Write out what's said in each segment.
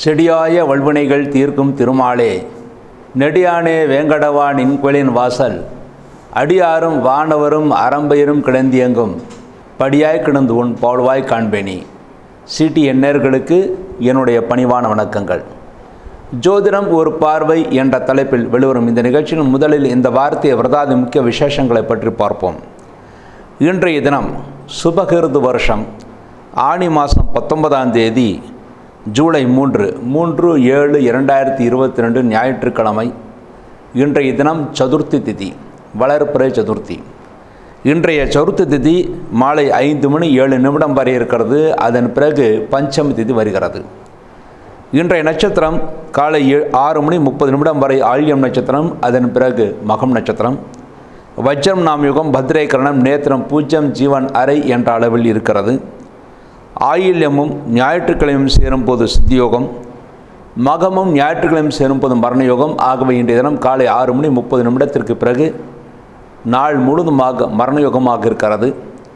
செடியாய வல்வினைகள் தீர்க்கும் திருமாலே நெடியானே வேங்கடவா நின்கொலின் வாசல் அடியாரும் வானவரும் அரம்பையரும் கிடந்தியங்கும் படியாய் கிடந்து உன் பாடுவாய் காண்பேனி சிடி எண்ணர்களுக்கு என்னுடைய பணிவான வணக்கங்கள் ஜோதிடம் ஒரு பார்வை என்ற தலைப்பில் வெளிவரும் இந்த நிகழ்ச்சியில் முதலில் இந்த வார்த்தையை விரதாதி முக்கிய விசேஷங்களை பற்றி பார்ப்போம் இன்றைய தினம் சுபகிருது வருஷம் ஆணி மாதம் பத்தொன்பதாம் தேதி ஜூலை மூன்று மூன்று ஏழு இரண்டாயிரத்தி இருபத்தி ரெண்டு ஞாயிற்றுக்கிழமை இன்றைய தினம் சதுர்த்தி திதி வளர்பிறை சதுர்த்தி இன்றைய சதுர்த்தி திதி மாலை ஐந்து மணி ஏழு நிமிடம் வரை இருக்கிறது அதன் பிறகு பஞ்சமி திதி வருகிறது இன்றைய நட்சத்திரம் காலை ஏ ஆறு மணி முப்பது நிமிடம் வரை ஆழியம் நட்சத்திரம் அதன் பிறகு மகம் நட்சத்திரம் வஜ்ரம் நாம் யுகம் பத்ரே கரணம் நேத்திரம் பூஜ்யம் ஜீவன் அறை என்ற அளவில் இருக்கிறது ஆயில்யமும் ஞாயிற்றுக்கிழமையும் சேரும்போது சித்தியோகம் மகமும் ஞாயிற்றுக்கிழமையும் சேரும்போது மரணயோகம் ஆகவே இன்றைய தினம் காலை ஆறு மணி முப்பது நிமிடத்திற்கு பிறகு நாள் முழுதுமாக மரணயோகமாக இருக்கிறது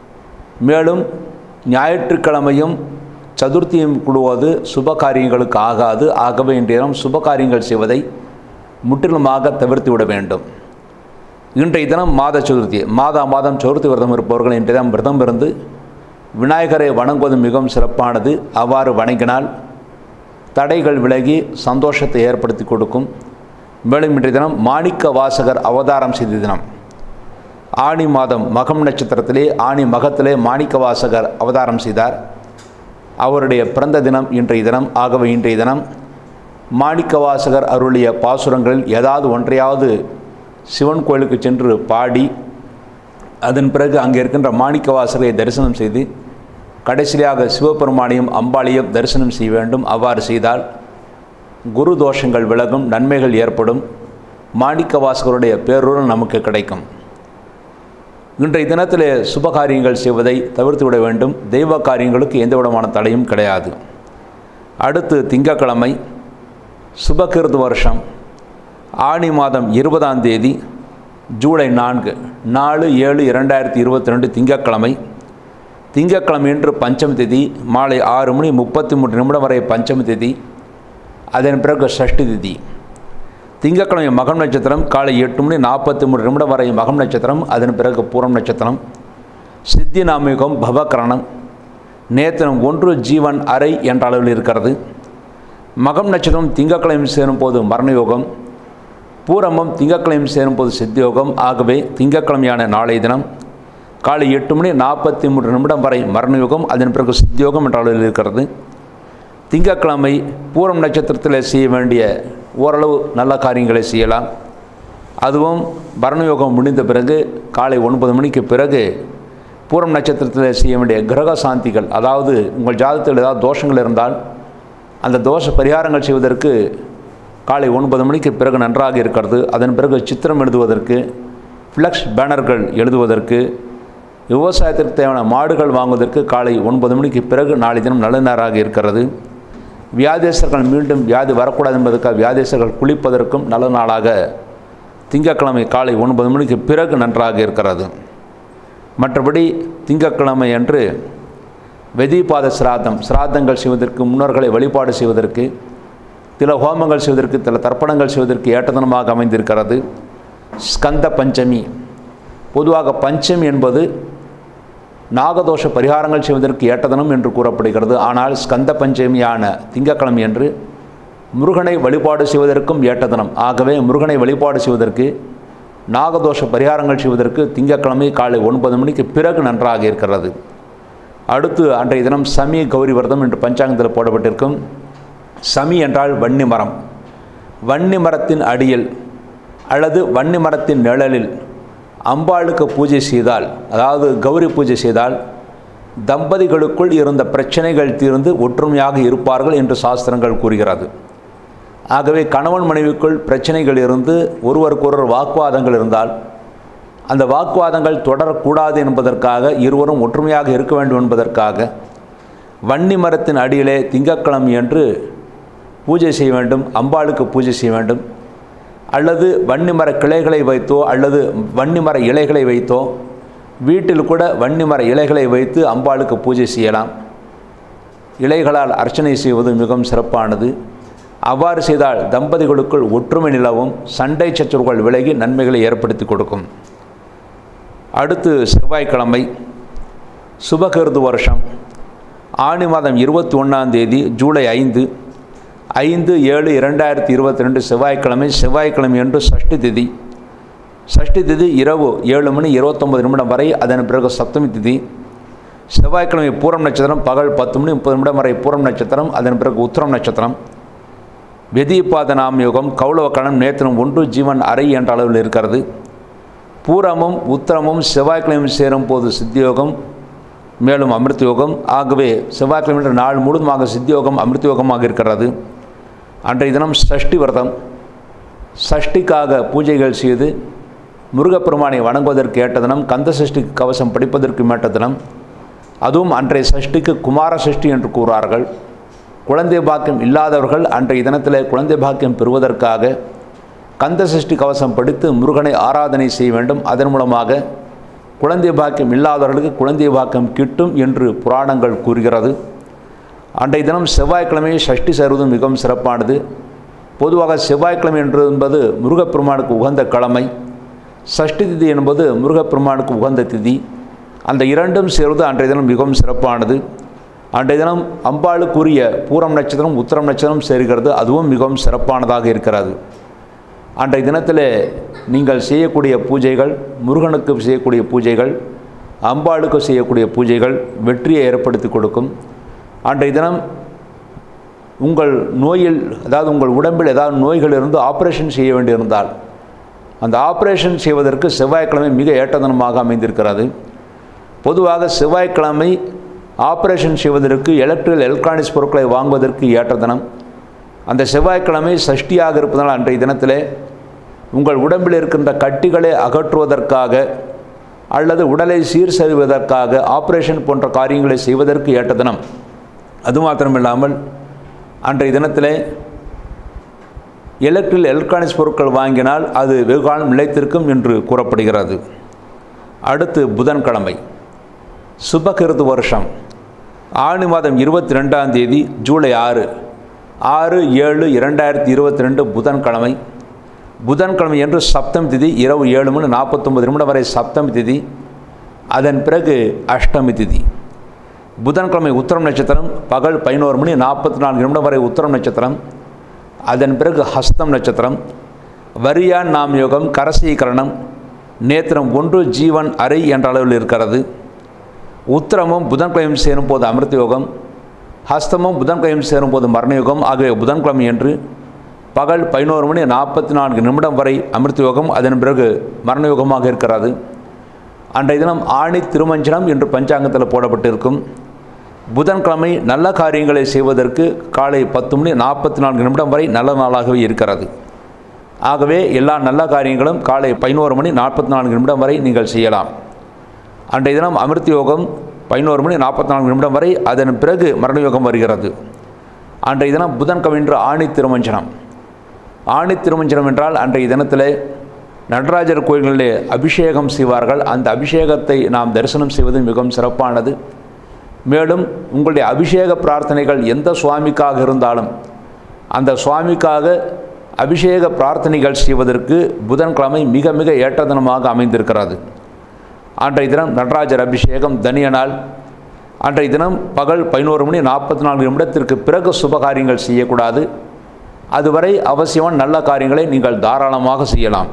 மேலும் ஞாயிற்றுக்கிழமையும் சதுர்த்தியும் கூடுவது சுப காரியங்களுக்கு ஆகாது ஆகவே இன்றைய தினம் சுப காரியங்கள் செய்வதை முற்றிலுமாக தவிர்த்து விட வேண்டும் இன்றைய தினம் மாத சதுர்த்தி மாதா மாதம் சதுர்த்தி விரதம் இருப்பவர்கள் இன்றைய தினம் விரதம் இருந்து விநாயகரை வணங்குவது மிகவும் சிறப்பானது அவ்வாறு வணங்கினால் தடைகள் விலகி சந்தோஷத்தை ஏற்படுத்தி கொடுக்கும் மேலும் இன்றைய தினம் மாணிக்க வாசகர் அவதாரம் செய்த தினம் ஆணி மாதம் மகம் நட்சத்திரத்திலே ஆணி மகத்திலே மாணிக்க வாசகர் அவதாரம் செய்தார் அவருடைய பிறந்த தினம் இன்றைய தினம் ஆகவே இன்றைய தினம் மாணிக்க வாசகர் அருளிய பாசுரங்களில் ஏதாவது ஒன்றையாவது சிவன் கோயிலுக்கு சென்று பாடி அதன் பிறகு அங்கே இருக்கின்ற மாணிக்க வாசகரை தரிசனம் செய்து கடைசியாக சிவபெருமானையும் அம்பாளையும் தரிசனம் செய்ய வேண்டும் அவ்வாறு செய்தால் குரு தோஷங்கள் விலகும் நன்மைகள் ஏற்படும் மாணிக்க வாசகருடைய பேருடன் நமக்கு கிடைக்கும் இன்றைய தினத்திலே சுப காரியங்கள் செய்வதை தவிர்த்து விட வேண்டும் தெய்வ காரியங்களுக்கு எந்த விதமான தடையும் கிடையாது அடுத்து திங்கக்கிழமை சுபகிருது வருஷம் ஆணி மாதம் இருபதாம் தேதி ஜூலை நான்கு நாலு ஏழு இரண்டாயிரத்தி இருபத்தி ரெண்டு திங்கக்கிழமை திங்கக்கிழமை என்று பஞ்சமி திதி மாலை ஆறு மணி முப்பத்தி மூன்று நிமிடம் வரை பஞ்சமி திதி அதன் பிறகு சஷ்டி திதி திங்கக்கிழமை மகம் நட்சத்திரம் காலை எட்டு மணி நாற்பத்தி மூணு நிமிடம் வரை மகம் நட்சத்திரம் அதன் பிறகு பூரம் நட்சத்திரம் சித்தி நாமிகம் பவகரணம் நேத்திரம் ஒன்று ஜீவன் அறை என்ற அளவில் இருக்கிறது மகம் நட்சத்திரம் திங்கக்கிழமை சேரும்போது மரணயோகம் பூரமும் திங்கக்கிழமை சேரும்போது சித்தியோகம் ஆகவே திங்கக்கிழமையான நாளைய தினம் காலை எட்டு மணி நாற்பத்தி மூன்று நிமிடம் வரை மரணயோகம் அதன் பிறகு சித்தியோகம் என்ற அளவில் இருக்கிறது திங்கக்கிழமை பூரம் நட்சத்திரத்தில் செய்ய வேண்டிய ஓரளவு நல்ல காரியங்களை செய்யலாம் அதுவும் பரணயோகம் முடிந்த பிறகு காலை ஒன்பது மணிக்கு பிறகு பூரம் நட்சத்திரத்தில் செய்ய வேண்டிய கிரக சாந்திகள் அதாவது உங்கள் ஜாதகத்தில் ஏதாவது தோஷங்கள் இருந்தால் அந்த தோஷ பரிகாரங்கள் செய்வதற்கு காலை ஒன்பது மணிக்கு பிறகு நன்றாக இருக்கிறது அதன் பிறகு சித்திரம் எழுதுவதற்கு ஃப்ளக்ஸ் பேனர்கள் எழுதுவதற்கு விவசாயத்திற்கு தேவையான மாடுகள் வாங்குவதற்கு காலை ஒன்பது மணிக்கு பிறகு நாளை தினம் நல்ல நேராக இருக்கிறது வியாதேசர்கள் மீண்டும் வியாதி வரக்கூடாது என்பதற்காக வியாதேசர்கள் குளிப்பதற்கும் நல்ல நாளாக திங்கட்கிழமை காலை ஒன்பது மணிக்கு பிறகு நன்றாக இருக்கிறது மற்றபடி திங்கட்கிழமை அன்று வெதிபாத சிராதம் சிராதங்கள் செய்வதற்கு முன்னோர்களை வழிபாடு செய்வதற்கு சில ஹோமங்கள் செய்வதற்கு சில தர்ப்பணங்கள் செய்வதற்கு ஏற்றதனமாக அமைந்திருக்கிறது ஸ்கந்த பஞ்சமி பொதுவாக பஞ்சமி என்பது நாகதோஷ பரிகாரங்கள் செய்வதற்கு ஏற்றதனம் என்று கூறப்படுகிறது ஆனால் ஸ்கந்த பஞ்சமியான திங்கக்கிழமை என்று முருகனை வழிபாடு செய்வதற்கும் ஏற்றதனம் ஆகவே முருகனை வழிபாடு செய்வதற்கு நாகதோஷ பரிகாரங்கள் செய்வதற்கு திங்கக்கிழமை காலை ஒன்பது மணிக்கு பிறகு நன்றாக இருக்கிறது அடுத்து அன்றைய தினம் சமி கௌரி விரதம் என்று பஞ்சாங்கத்தில் போடப்பட்டிருக்கும் சமி என்றால் வன்னி மரம் வன்னி மரத்தின் அடியில் அல்லது வன்னி மரத்தின் நிழலில் அம்பாளுக்கு பூஜை செய்தால் அதாவது கௌரி பூஜை செய்தால் தம்பதிகளுக்குள் இருந்த பிரச்சனைகள் தீர்ந்து ஒற்றுமையாக இருப்பார்கள் என்று சாஸ்திரங்கள் கூறுகிறது ஆகவே கணவன் மனைவிக்குள் பிரச்சனைகள் இருந்து ஒருவருக்கொருவர் வாக்குவாதங்கள் இருந்தால் அந்த வாக்குவாதங்கள் தொடரக்கூடாது என்பதற்காக இருவரும் ஒற்றுமையாக இருக்க வேண்டும் என்பதற்காக வன்னி மரத்தின் அடியிலே திங்கட்கிழமை என்று பூஜை செய்ய வேண்டும் அம்பாளுக்கு பூஜை செய்ய வேண்டும் அல்லது வன்னிமர கிளைகளை வைத்தோ அல்லது வன்னிமர இலைகளை வைத்தோ வீட்டில் கூட வன்னிமர இலைகளை வைத்து அம்பாளுக்கு பூஜை செய்யலாம் இலைகளால் அர்ச்சனை செய்வது மிகவும் சிறப்பானது அவ்வாறு செய்தால் தம்பதிகளுக்குள் ஒற்றுமை நிலவும் சண்டை சச்சரவுகள் விலகி நன்மைகளை ஏற்படுத்தி கொடுக்கும் அடுத்து செவ்வாய்க்கிழமை சுபகருது வருஷம் ஆணி மாதம் இருபத்தி ஒன்றாம் தேதி ஜூலை ஐந்து ஐந்து ஏழு இரண்டாயிரத்தி இருபத்தி ரெண்டு செவ்வாய்க்கிழமை செவ்வாய்க்கிழமை என்று சஷ்டி திதி சஷ்டி திதி இரவு ஏழு மணி இருபத்தொம்பது நிமிடம் வரை அதன் பிறகு சப்தமி திதி செவ்வாய்க்கிழமை பூரம் நட்சத்திரம் பகல் பத்து மணி முப்பது நிமிடம் வரை பூரம் நட்சத்திரம் அதன் பிறகு உத்திரம் நட்சத்திரம் வெதிபாத நாம் யோகம் கௌளவக்கணம் நேத்திரம் ஒன்று ஜீவன் அறை என்ற அளவில் இருக்கிறது பூரமும் உத்திரமும் செவ்வாய்க்கிழமை சேரும் போது சித்தியோகம் மேலும் அமிர்த யோகம் ஆகவே செவ்வாய்க்கிழமை நாள் முழுவதுமாக சித்தியோகம் அமிர்த யோகமாக இருக்கிறது அன்றைய தினம் சஷ்டி விரதம் சஷ்டிக்காக பூஜைகள் செய்து முருகப்பெருமானை வணங்குவதற்கு ஏற்ற தினம் கந்த சஷ்டி கவசம் படிப்பதற்கு ஏற்ற தினம் அதுவும் அன்றைய சஷ்டிக்கு குமார சஷ்டி என்று கூறுவார்கள் குழந்தை பாக்கியம் இல்லாதவர்கள் அன்றைய தினத்தில் குழந்தை பாக்கியம் பெறுவதற்காக கந்த சஷ்டி கவசம் படித்து முருகனை ஆராதனை செய்ய வேண்டும் அதன் மூலமாக குழந்தை பாக்கியம் இல்லாதவர்களுக்கு குழந்தை பாக்கியம் கிட்டும் என்று புராணங்கள் கூறுகிறது அன்றைய தினம் செவ்வாய்க்கிழமை சஷ்டி சருவது மிகவும் சிறப்பானது பொதுவாக செவ்வாய்க்கிழமை என்று என்பது முருகப்பெருமானுக்கு உகந்த கிழமை சஷ்டி திதி என்பது முருகப்பெருமானுக்கு உகந்த திதி அந்த இரண்டும் சேர்வது அன்றைய தினம் மிகவும் சிறப்பானது அன்றைய தினம் அம்பாளுக்குரிய பூரம் நட்சத்திரம் உத்திரம் நட்சத்திரம் சேர்கிறது அதுவும் மிகவும் சிறப்பானதாக இருக்கிறது அன்றைய தினத்தில் நீங்கள் செய்யக்கூடிய பூஜைகள் முருகனுக்கு செய்யக்கூடிய பூஜைகள் அம்பாளுக்கு செய்யக்கூடிய பூஜைகள் வெற்றியை ஏற்படுத்தி கொடுக்கும் அன்றைய தினம் உங்கள் நோயில் அதாவது உங்கள் உடம்பில் ஏதாவது நோய்கள் இருந்து ஆப்ரேஷன் செய்ய வேண்டியிருந்தால் அந்த ஆப்ரேஷன் செய்வதற்கு செவ்வாய்க்கிழமை மிக ஏற்றதனமாக அமைந்திருக்கிறது பொதுவாக செவ்வாய்க்கிழமை ஆப்ரேஷன் செய்வதற்கு எலக்ட்ரிக்கல் எலக்ட்ரானிக்ஸ் பொருட்களை வாங்குவதற்கு ஏற்ற தினம் அந்த செவ்வாய்க்கிழமை சஷ்டியாக இருப்பதனால் அன்றைய தினத்தில் உங்கள் உடம்பில் இருக்கின்ற கட்டிகளை அகற்றுவதற்காக அல்லது உடலை சீர் செய்வதற்காக ஆப்ரேஷன் போன்ற காரியங்களை செய்வதற்கு ஏற்ற தினம் அது மாத்திரமில்லாமல் அன்றைய தினத்தில் எலக்ட்ரில் எலக்ட்ரானிக்ஸ் பொருட்கள் வாங்கினால் அது வெகுகாலம் நிலைத்திருக்கும் என்று கூறப்படுகிறது அடுத்து புதன்கிழமை சுபகிருது வருஷம் ஆணி மாதம் இருபத்தி ரெண்டாம் தேதி ஜூலை ஆறு ஆறு ஏழு இரண்டாயிரத்தி இருபத்தி ரெண்டு புதன்கிழமை புதன்கிழமை என்று சப்தமி திதி இரவு ஏழு மணி நாற்பத்தொம்பது நிமிடம் வரை சப்தமி திதி அதன் பிறகு அஷ்டமி திதி புதன்கிழமை உத்தரம் நட்சத்திரம் பகல் பதினோரு மணி நாற்பத்தி நான்கு நிமிடம் வரை உத்தரம் நட்சத்திரம் அதன் பிறகு ஹஸ்தம் நட்சத்திரம் வரியான் நாம் யோகம் கரசீகரணம் நேத்திரம் ஒன்று ஜீவன் அறை என்ற அளவில் இருக்கிறது உத்திரமும் புதன்கிழமை சேரும் போது அமிர்த யோகம் ஹஸ்தமும் புதன்கிழமை சேரும் போது மரணயோகம் ஆகிய புதன்கிழமை என்று பகல் பதினோரு மணி நாற்பத்தி நான்கு நிமிடம் வரை அமிர்த யோகம் அதன் பிறகு மரணயோகமாக இருக்கிறது அன்றைய தினம் ஆணி திருமஞ்சனம் என்று பஞ்சாங்கத்தில் போடப்பட்டிருக்கும் புதன்கிழமை நல்ல காரியங்களை செய்வதற்கு காலை பத்து மணி நாற்பத்தி நான்கு நிமிடம் வரை நல்ல நாளாகவே இருக்கிறது ஆகவே எல்லா நல்ல காரியங்களும் காலை பதினோரு மணி நாற்பத்தி நான்கு நிமிடம் வரை நீங்கள் செய்யலாம் அன்றைய தினம் அமிர்த யோகம் பதினோரு மணி நாற்பத்தி நான்கு நிமிடம் வரை அதன் பிறகு மரண யோகம் வருகிறது அன்றைய தினம் புதன்கிழமை என்று ஆணி திருமஞ்சனம் ஆணி திருமஞ்சனம் என்றால் அன்றைய தினத்தில் நடராஜர் கோயில்களிலே அபிஷேகம் செய்வார்கள் அந்த அபிஷேகத்தை நாம் தரிசனம் செய்வது மிகவும் சிறப்பானது மேலும் உங்களுடைய அபிஷேக பிரார்த்தனைகள் எந்த சுவாமிக்காக இருந்தாலும் அந்த சுவாமிக்காக அபிஷேக பிரார்த்தனைகள் செய்வதற்கு புதன்கிழமை மிக மிக ஏற்ற தினமாக அமைந்திருக்கிறது அன்றைய தினம் நடராஜர் அபிஷேகம் தனிய நாள் அன்றைய தினம் பகல் பதினோரு மணி நாற்பத்தி நான்கு நிமிடத்திற்கு பிறகு சுபகாரியங்கள் செய்யக்கூடாது அதுவரை அவசியமான நல்ல காரியங்களை நீங்கள் தாராளமாக செய்யலாம்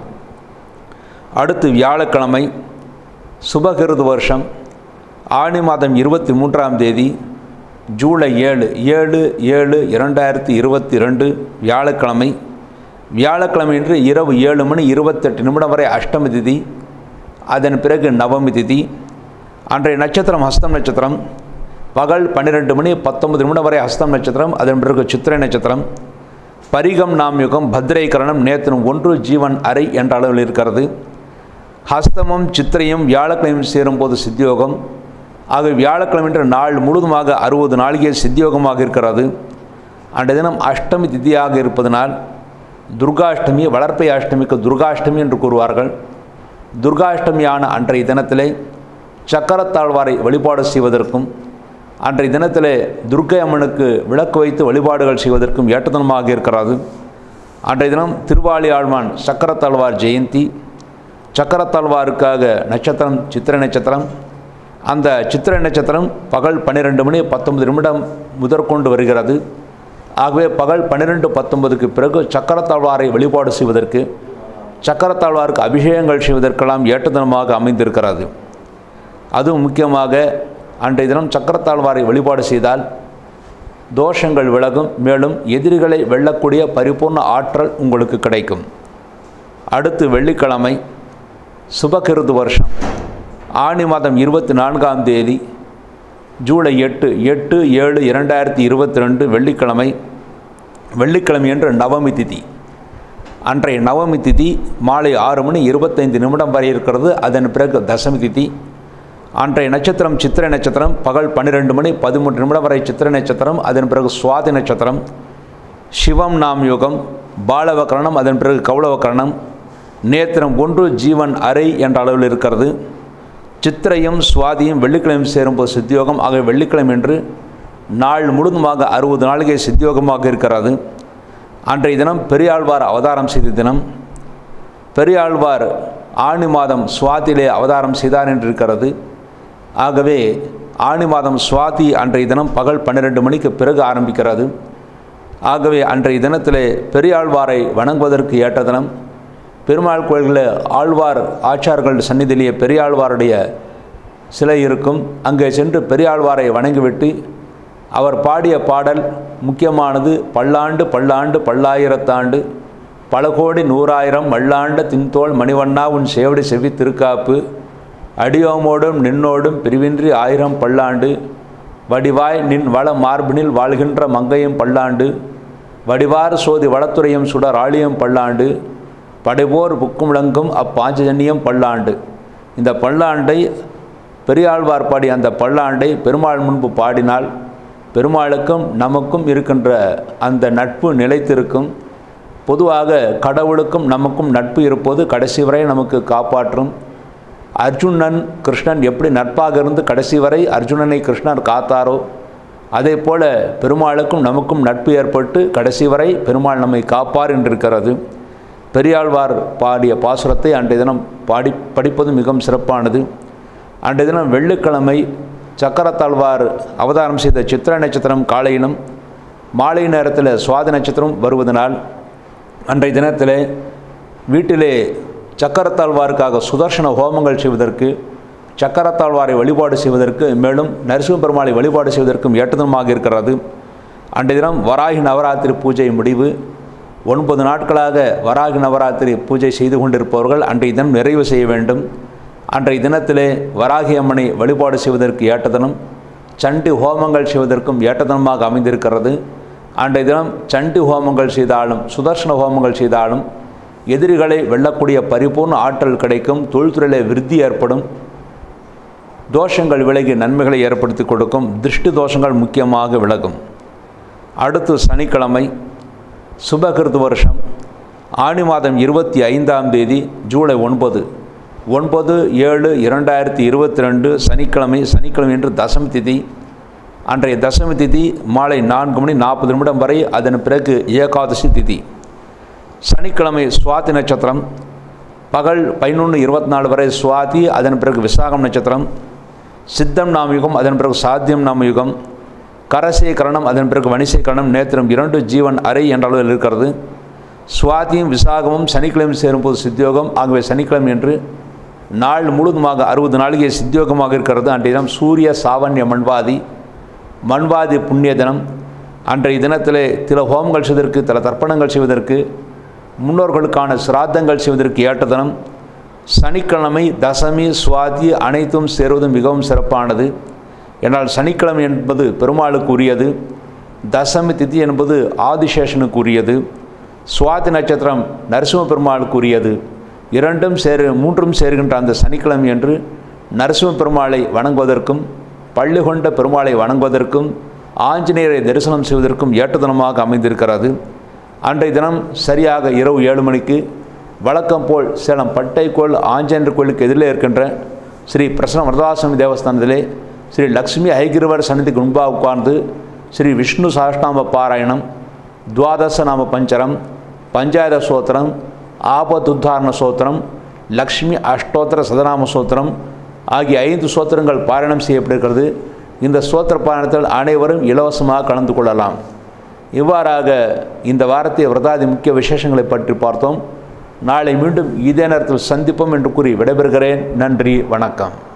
அடுத்து வியாழக்கிழமை சுபகிருது வருஷம் ஆணி மாதம் இருபத்தி மூன்றாம் தேதி ஜூலை ஏழு ஏழு ஏழு இரண்டாயிரத்தி இருபத்தி ரெண்டு வியாழக்கிழமை வியாழக்கிழமை இன்று இரவு ஏழு மணி இருபத்தெட்டு நிமிடம் வரை அஷ்டமி திதி அதன் பிறகு நவமி திதி அன்றைய நட்சத்திரம் ஹஸ்தம் நட்சத்திரம் பகல் பன்னிரெண்டு மணி பத்தொன்பது நிமிடம் வரை ஹஸ்தம் நட்சத்திரம் அதன் பிறகு சித்திரை நட்சத்திரம் பரிகம் நாம் யுகம் பத்ரைகரணம் நேத்திரம் ஒன்று ஜீவன் அறை என்ற அளவில் இருக்கிறது ஹஸ்தமும் சித்திரையும் வியாழக்கிழமை சேரும்போது சித்தியோகம் ஆக வியாழக்கிழமை என்ற நாள் முழுவதுமாக அறுபது நாளிகை சித்தியோகமாக இருக்கிறது அன்றைய தினம் அஷ்டமி திதியாக இருப்பதனால் துர்காஷ்டமி வளர்ப்பை அஷ்டமிக்கு துர்காஷ்டமி என்று கூறுவார்கள் துர்காஷ்டமியான அன்றைய தினத்திலே சக்கரத்தாழ்வாரை வழிபாடு செய்வதற்கும் அன்றைய தினத்தில் துர்க்கை அம்மனுக்கு விளக்கு வைத்து வழிபாடுகள் செய்வதற்கும் ஏற்றதனமாக இருக்கிறது அன்றைய தினம் திருவாளி ஆழ்வான் சக்கரத்தாழ்வார் ஜெயந்தி சக்கரத்தாழ்வாருக்காக நட்சத்திரம் சித்திரை நட்சத்திரம் அந்த சித்திரை நட்சத்திரம் பகல் பன்னிரெண்டு மணி பத்தொன்பது நிமிடம் முதற்கொண்டு வருகிறது ஆகவே பகல் பன்னிரெண்டு பத்தொன்பதுக்கு பிறகு சக்கரத்தாழ்வாரை வழிபாடு செய்வதற்கு சக்கரத்தாழ்வாருக்கு அபிஷேகங்கள் செய்வதற்கெல்லாம் ஏற்றதனமாக அமைந்திருக்கிறது அதுவும் முக்கியமாக அன்றைய தினம் சக்கரத்தாழ்வாரை வழிபாடு செய்தால் தோஷங்கள் விலகும் மேலும் எதிரிகளை வெல்லக்கூடிய பரிபூர்ண ஆற்றல் உங்களுக்கு கிடைக்கும் அடுத்து வெள்ளிக்கிழமை சுபகிருது வருஷம் ஆணி மாதம் இருபத்தி நான்காம் தேதி ஜூலை எட்டு எட்டு ஏழு இரண்டாயிரத்தி இருபத்தி ரெண்டு வெள்ளிக்கிழமை வெள்ளிக்கிழமை என்று நவமி திதி அன்றைய நவமி திதி மாலை ஆறு மணி இருபத்தைந்து நிமிடம் வரை இருக்கிறது அதன் பிறகு தசமி திதி அன்றைய நட்சத்திரம் சித்திரை நட்சத்திரம் பகல் பன்னிரெண்டு மணி பதிமூன்று நிமிடம் வரை சித்திரை நட்சத்திரம் அதன் பிறகு சுவாதி நட்சத்திரம் சிவம் நாம் யுகம் பாலவக்கரணம் அதன் பிறகு கௌளவக்கரணம் நேத்திரம் ஒன்று ஜீவன் அறை என்ற அளவில் இருக்கிறது சித்திரையும் சுவாதியும் வெள்ளிக்கிழமை சேரும்போது சித்தியோகம் ஆக வெள்ளிக்கிழமை என்று நாள் முழுதுமாக அறுபது நாளிகை சித்தியோகமாக இருக்கிறது அன்றைய தினம் பெரியாழ்வார் அவதாரம் செய்த தினம் பெரியாழ்வார் ஆணி மாதம் சுவாதியிலே அவதாரம் செய்தார் என்று இருக்கிறது ஆகவே ஆணி மாதம் சுவாதி அன்றைய தினம் பகல் பன்னிரெண்டு மணிக்கு பிறகு ஆரம்பிக்கிறது ஆகவே அன்றைய தினத்திலே பெரியாழ்வாரை வணங்குவதற்கு ஏற்ற தினம் பெருமாள் கோயில்களில் ஆழ்வார் ஆச்சார்கள் சந்நிதியிலேயே பெரியாழ்வாருடைய சிலை இருக்கும் அங்கே சென்று பெரியாழ்வாரை வணங்கிவிட்டு அவர் பாடிய பாடல் முக்கியமானது பல்லாண்டு பல்லாண்டு பல்லாயிரத்தாண்டு பல கோடி நூறாயிரம் வல்லாண்ட தின்தோள் மணிவண்ணா உன் சேவடி செவி திருக்காப்பு அடியோமோடும் நின்னோடும் பிரிவின்றி ஆயிரம் பல்லாண்டு வடிவாய் நின் வள மார்பினில் வாழ்கின்ற மங்கையும் பல்லாண்டு வடிவார் சோதி வளத்துறையும் சுடர் ஆழியம் பல்லாண்டு படைபோர் புக்கும் விளங்கும் அப்பாஞ்சஜன்யம் பல்லாண்டு இந்த பல்லாண்டை பெரியாழ்வார் பாடி அந்த பல்லாண்டை பெருமாள் முன்பு பாடினால் பெருமாளுக்கும் நமக்கும் இருக்கின்ற அந்த நட்பு நிலைத்திருக்கும் பொதுவாக கடவுளுக்கும் நமக்கும் நட்பு இருப்பது கடைசி வரை நமக்கு காப்பாற்றும் அர்ஜுனன் கிருஷ்ணன் எப்படி நட்பாக இருந்து கடைசி வரை அர்ஜுனனை கிருஷ்ணர் காத்தாரோ அதே போல பெருமாளுக்கும் நமக்கும் நட்பு ஏற்பட்டு கடைசி வரை பெருமாள் நம்மை காப்பார் என்றிருக்கிறது பெரியாழ்வார் பாடிய பாசுரத்தை அன்றைய தினம் பாடி படிப்பது மிகவும் சிறப்பானது அன்றைய தினம் வெள்ளிக்கிழமை சக்கரத்தாழ்வார் அவதாரம் செய்த சித்திர நட்சத்திரம் காலையிலும் மாலை நேரத்தில் சுவாதி நட்சத்திரம் வருவதனால் அன்றைய தினத்தில் வீட்டிலே சக்கரத்தாழ்வாருக்காக சுதர்சன ஹோமங்கள் செய்வதற்கு சக்கரத்தாழ்வாரை வழிபாடு செய்வதற்கு மேலும் நரசிம்ம பெருமாளை வழிபாடு செய்வதற்கும் ஏற்றதனமாக இருக்கிறது அன்றைய தினம் வராகி நவராத்திரி பூஜை முடிவு ஒன்பது நாட்களாக வராகி நவராத்திரி பூஜை செய்து கொண்டிருப்பவர்கள் அன்றைய தினம் நிறைவு செய்ய வேண்டும் அன்றைய தினத்திலே வராகி அம்மனை வழிபாடு செய்வதற்கு ஏற்றதனம் சண்டி ஹோமங்கள் செய்வதற்கும் ஏற்றதனமாக அமைந்திருக்கிறது அன்றைய தினம் சண்டி ஹோமங்கள் செய்தாலும் சுதர்சன ஹோமங்கள் செய்தாலும் எதிரிகளை வெல்லக்கூடிய பரிபூர்ண ஆற்றல் கிடைக்கும் தொழில்துறையிலே விருத்தி ஏற்படும் தோஷங்கள் விலகி நன்மைகளை ஏற்படுத்தி கொடுக்கும் திருஷ்டி தோஷங்கள் முக்கியமாக விலகும் அடுத்து சனிக்கிழமை சுபகிருது வருஷம் ஆணி மாதம் இருபத்தி ஐந்தாம் தேதி ஜூலை ஒன்பது ஒன்பது ஏழு இரண்டாயிரத்தி இருபத்தி ரெண்டு சனிக்கிழமை சனிக்கிழமை என்று தசமி திதி அன்றைய தசமி திதி மாலை நான்கு மணி நாற்பது நிமிடம் வரை அதன் பிறகு ஏகாதசி திதி சனிக்கிழமை சுவாதி நட்சத்திரம் பகல் பதினொன்று இருபத்தி நாலு வரை சுவாதி அதன் பிறகு விசாகம் நட்சத்திரம் சித்தம் நாமயுகம் அதன் பிறகு சாத்தியம் நாமயுகம் கரசை கரணம் அதன் பிறகு வணிசை கரணம் நேத்திரம் இரண்டு ஜீவன் அறை என்ற அளவில் இருக்கிறது சுவாதியும் விசாகமும் சனிக்கிழமை சேரும்போது சித்தியோகம் ஆகவே சனிக்கிழமை என்று நாள் முழுவதுமாக அறுபது நாளிகை சித்தியோகமாக இருக்கிறது அன்றைய தினம் சூரிய சாவண்ய மண்வாதி மண்வாதி புண்ணிய தினம் அன்றைய தினத்திலே சில ஹோமங்கள் செய்வதற்கு சில தர்ப்பணங்கள் செய்வதற்கு முன்னோர்களுக்கான சிராத்தங்கள் செய்வதற்கு ஏற்ற தினம் சனிக்கிழமை தசமி சுவாதி அனைத்தும் சேருவது மிகவும் சிறப்பானது என்றால் சனிக்கிழமை என்பது பெருமாளுக்கு உரியது தசமி திதி என்பது ஆதிசேஷனுக்கு உரியது சுவாதி நட்சத்திரம் நரசிம்ம பெருமாளுக்கு உரியது இரண்டும் சேரு மூன்றும் சேருகின்ற அந்த சனிக்கிழமை என்று நரசிம்ம பெருமாளை வணங்குவதற்கும் பள்ளி கொண்ட பெருமாளை வணங்குவதற்கும் ஆஞ்சநேயரை தரிசனம் செய்வதற்கும் ஏற்ற தினமாக அமைந்திருக்கிறது அன்றைய தினம் சரியாக இரவு ஏழு மணிக்கு வழக்கம் போல் சேலம் பட்டைக்கோள் ஆஞ்சநேயர் கோயிலுக்கு எதிரிலே இருக்கின்ற ஸ்ரீ பிரசன்ன வரதாசாமி தேவஸ்தானத்திலே ஸ்ரீ லக்ஷ்மி ஐகிரவர் சன்னிதிக்கு முன்பாக உட்கார்ந்து ஸ்ரீ விஷ்ணு சஹஸ்ரநாம பாராயணம் துவாதச நாம பஞ்சரம் பஞ்சாயத சோத்திரம் ஆபத்துத்தாரண சோத்திரம் லக்ஷ்மி அஷ்டோத்திர சதநாம சோத்திரம் ஆகிய ஐந்து சோத்திரங்கள் பாராயணம் செய்யப்படுகிறது இந்த சோத்திர பாராயணத்தில் அனைவரும் இலவசமாக கலந்து கொள்ளலாம் இவ்வாறாக இந்த வாரத்தை விரதாதி முக்கிய விசேஷங்களை பற்றி பார்த்தோம் நாளை மீண்டும் இதே நேரத்தில் சந்திப்போம் என்று கூறி விடைபெறுகிறேன் நன்றி வணக்கம்